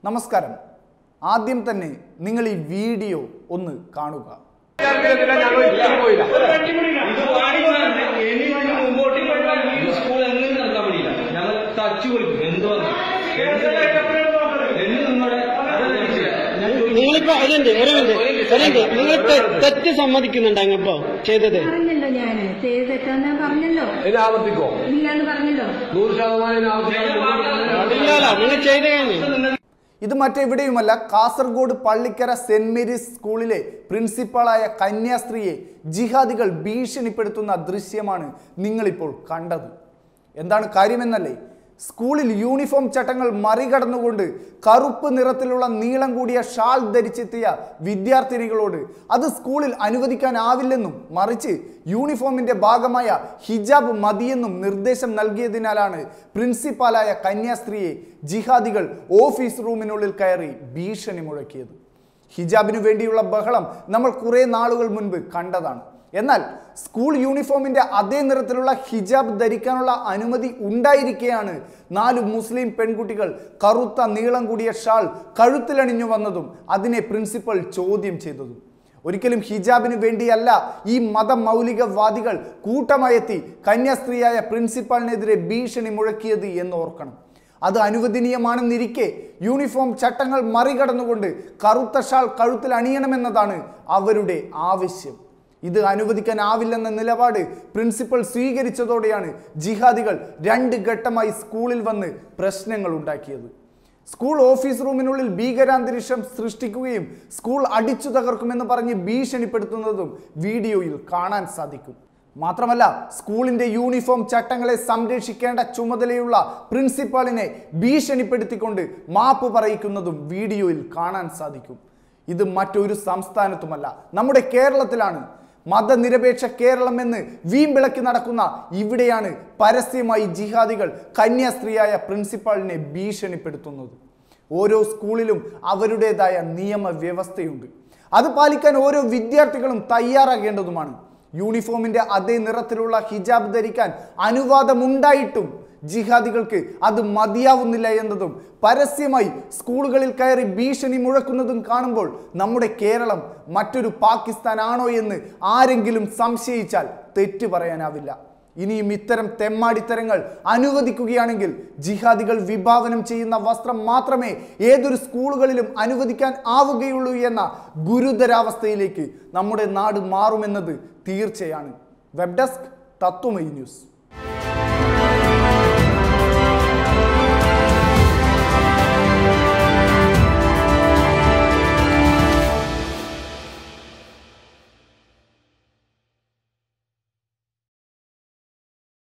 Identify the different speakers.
Speaker 1: നമസ്കാരം ആദ്യം തന്നെ നിങ്ങൾ ഈ വീഡിയോ ഒന്ന് കാണുക
Speaker 2: ഇത് പാടിക്കാരനെ ഇനി ഇതിന് മുമ്പോട്ട് പോയാൽ ഈ സ്കൂൾ എങ്ങനെ നടത്താൻ പറ്റില്ല ഞങ്ങൾ തച്ചു കൊടുക്കും എന്ത് വന്നു എന്ന് നിങ്ങളുടെ
Speaker 3: നിങ്ങളിപ്പോ ഒരു മിനിറ്റ് ഒരു മിനിറ്റ് ഒരു മിനിറ്റ് നിങ്ങൾ തെ- തെറ്റ് സമ്മതിക്കുന്നുണ്ട് അങ്ങിപ്പോ ചെയ്തത്
Speaker 4: പറഞ്ഞല്ലോ ഞാന് ചെയ്ത് തെറ്റാന്ന് ഞാൻ പറഞ്ഞല്ലോ
Speaker 5: ഇനി ആവർത്തിക്കോ
Speaker 4: ഇല്ലാന്ന് പറഞ്ഞല്ലോ
Speaker 5: നൂറ് ശതമാനം ഇനി ആവർത്തിക്കാൻ
Speaker 3: ഇല്ലല്ലോ നിങ്ങൾ ചെയ്ത് കഴിഞ്ഞു
Speaker 1: ഇത് മറ്റെവിടെയുമല്ല കാസർഗോഡ് പള്ളിക്കര സെന്റ് മേരീസ് സ്കൂളിലെ പ്രിൻസിപ്പാളായ കന്യാസ്ത്രീയെ ജിഹാദികൾ ഭീഷണിപ്പെടുത്തുന്ന ദൃശ്യമാണ് നിങ്ങളിപ്പോൾ കണ്ടത് എന്താണ് കാര്യമെന്നല്ലേ സ്കൂളിൽ യൂണിഫോം ചട്ടങ്ങൾ മറികടന്നുകൊണ്ട് കറുപ്പ് നിറത്തിലുള്ള നീളം കൂടിയ ഷാൾ ധരിച്ചെത്തിയ വിദ്യാർത്ഥിനികളോട് അത് സ്കൂളിൽ അനുവദിക്കാനാവില്ലെന്നും മറിച്ച് യൂണിഫോമിന്റെ ഭാഗമായ ഹിജാബ് മതിയെന്നും നിർദ്ദേശം നൽകിയതിനാലാണ് പ്രിൻസിപ്പാലായ കന്യാസ്ത്രീയെ ജിഹാദികൾ ഓഫീസ് റൂമിനുള്ളിൽ കയറി ഭീഷണി മുഴക്കിയത് ഹിജാബിനു വേണ്ടിയുള്ള ബഹളം നമ്മൾ കുറെ നാളുകൾ മുൻപ് കണ്ടതാണ് എന്നാൽ സ്കൂൾ യൂണിഫോമിന്റെ അതേ നിറത്തിലുള്ള ഹിജാബ് ധരിക്കാനുള്ള അനുമതി ഉണ്ടായിരിക്കെയാണ് നാല് മുസ്ലിം പെൺകുട്ടികൾ കറുത്ത നീളം കൂടിയ ഷാൾ കഴുത്തിലണിഞ്ഞു വന്നതും അതിനെ പ്രിൻസിപ്പൽ ചോദ്യം ചെയ്തതും ഒരിക്കലും ഹിജാബിന് വേണ്ടിയല്ല ഈ മതമൗലികവാദികൾ കൂട്ടമായെത്തി കന്യാസ്ത്രീയായ പ്രിൻസിപ്പാളിനെതിരെ ഭീഷണി മുഴക്കിയത് എന്ന് ഓർക്കണം അത് അനുവദനീയമാണെന്നിരിക്കെ യൂണിഫോം ചട്ടങ്ങൾ മറികടന്നുകൊണ്ട് കറുത്ത ഷാൾ കഴുത്തിൽ അണിയണമെന്നതാണ് അവരുടെ ആവശ്യം ഇത് അനുവദിക്കാനാവില്ലെന്ന നിലപാട് പ്രിൻസിപ്പൽ സ്വീകരിച്ചതോടെയാണ് ജിഹാദികൾ രണ്ട് ഘട്ടമായി സ്കൂളിൽ വന്ന് പ്രശ്നങ്ങൾ ഉണ്ടാക്കിയത് സ്കൂൾ ഓഫീസ് റൂമിനുള്ളിൽ ഭീകരാന്തരീക്ഷം സൃഷ്ടിക്കുകയും സ്കൂൾ അടിച്ചു തകർക്കുമെന്ന് പറഞ്ഞ് ഭീഷണിപ്പെടുത്തുന്നതും വീഡിയോയിൽ കാണാൻ സാധിക്കും മാത്രമല്ല സ്കൂളിന്റെ യൂണിഫോം ചട്ടങ്ങളെ സംരക്ഷിക്കേണ്ട ചുമതലയുള്ള പ്രിൻസിപ്പാളിനെ ഭീഷണിപ്പെടുത്തിക്കൊണ്ട് മാപ്പ് പറയിക്കുന്നതും വീഡിയോയിൽ കാണാൻ സാധിക്കും ഇത് മറ്റൊരു സംസ്ഥാനത്തുമല്ല നമ്മുടെ കേരളത്തിലാണ് മതനിരപേക്ഷ കേരളം എന്ന് വീമ്പിളക്കി നടക്കുന്ന ഇവിടെയാണ് പരസ്യമായി ജിഹാദികൾ കന്യാസ്ത്രീയായ പ്രിൻസിപ്പാളിനെ ഭീഷണിപ്പെടുത്തുന്നത് ഓരോ സ്കൂളിലും അവരുടേതായ നിയമവ്യവസ്ഥയുണ്ട് അത് പാലിക്കാൻ ഓരോ വിദ്യാർത്ഥികളും തയ്യാറാകേണ്ടതുമാണ് യൂണിഫോമിന്റെ അതേ നിറത്തിലുള്ള ഹിജാബ് ധരിക്കാൻ അനുവാദമുണ്ടായിട്ടും ജിഹാദികൾക്ക് അത് മതിയാവുന്നില്ല എന്നതും പരസ്യമായി സ്കൂളുകളിൽ കയറി ഭീഷണി മുഴക്കുന്നതും കാണുമ്പോൾ നമ്മുടെ കേരളം മറ്റൊരു പാകിസ്ഥാൻ ആണോ എന്ന് ആരെങ്കിലും സംശയിച്ചാൽ തെറ്റു പറയാനാവില്ല ഇനിയും ഇത്തരം തെമ്മാടിത്തരങ്ങൾ അനുവദിക്കുകയാണെങ്കിൽ ജിഹാദികൾ വിഭാവനം ചെയ്യുന്ന വസ്ത്രം മാത്രമേ ഏതൊരു സ്കൂളുകളിലും അനുവദിക്കാൻ ആവുകയുള്ളൂ എന്ന ഗുരുതരാവസ്ഥയിലേക്ക് നമ്മുടെ നാട് മാറുമെന്നത് തീർച്ചയാണ് വെബ് ഡെസ്ക് തത്വമൈ ന്യൂസ്